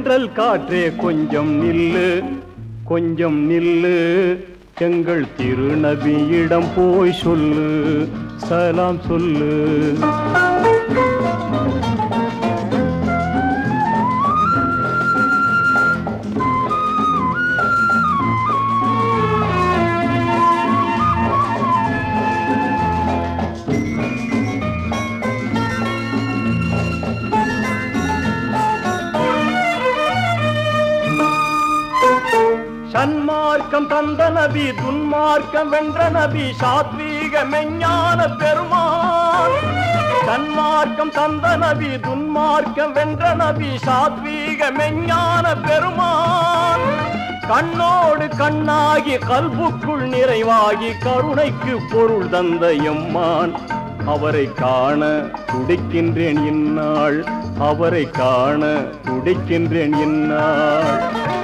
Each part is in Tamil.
தென்றல் காற்றே கொஞ்சம் நில்லு கொஞ்சம் நில்லு எங்கள் திருநபியிடம் போய் சொல்லு சலாம் சொல்லு சன்மார்க்கம் தந்த நபி துன்மார்க்கம் வென்ற நபி சாத்வீக மெஞ்ஞான பெருமான் சன்மார்க்கம் தந்த நபி துன்மார்க்கம் வென்ற நபி சாத்வீக மெஞ்ஞான பெருமான் கண்ணோடு கண்ணாகி கல்புக்குள் நிறைவாகி கருணைக்கு பொருள் தந்த எம்மான் அவரை காண துடிக்கின்றேன் இந்நாள் அவரை காண துடிக்கின்றேன் இந்நாள்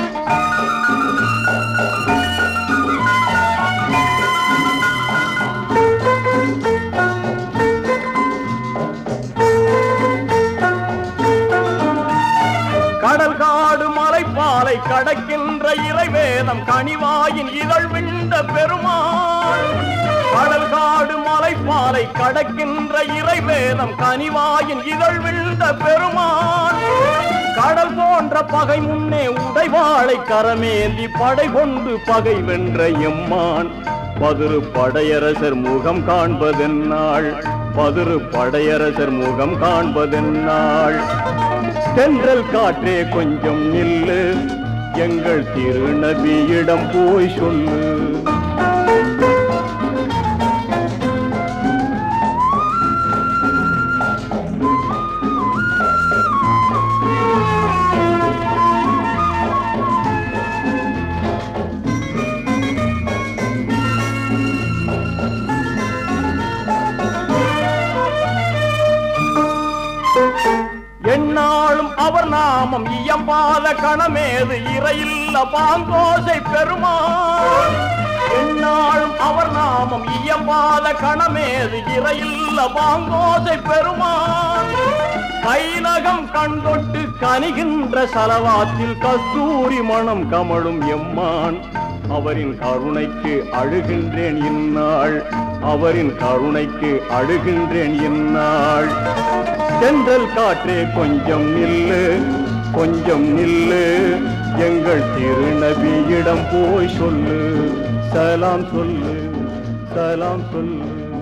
கடல் காடு மலைப்பாலை கடக்கின்ற இறைவேதம் கனிவாயின் இதழ் விண்ட பெருமாள் கடல் காடு மலைப்பாலை கடக்கின்ற இறைவேதம் கனிவாயின் இதழ் விண்ட பெருமாள் கடல் போன்ற பகை முன்னே உடைவாளை கரமேந்தி படை கொண்டு பகை வென்ற எம்மான் பதிரு படையரசர் முகம் காண்பதென்னாள் பதிரு படையரசர் முகம் காண்பதென்னாள் தென்றல் காற்றே கொஞ்சம் நில்லு எங்கள் திருநபியிடம் போய் சொல்லு என்னாலும் அவர் நாமம் இயம்பாத கணமேது இறையில்ல பாங்கோசை பெருமாள் என்னாலும் அவர் நாமம் இயம்பாத கணமேது இறையில்ல பாங்கோசை பெருமாள் கைநகம் கண்தொட்டு கனிகின்ற சலவாத்தில் கஸ்தூரி மணம் கமழும் எம்மான் அவரின் கருணைக்கு அழுகின்றேன் இந்நாள் அவரின் கருணைக்கு அழுகின்றேன் இந்நாள் தென்றல் காற்றே கொஞ்சம் நில்லு கொஞ்சம் நில்லு எங்கள் திருநபியிடம் போய் சொல்லு சலாம் சொல்லு சலாம் சொல்லு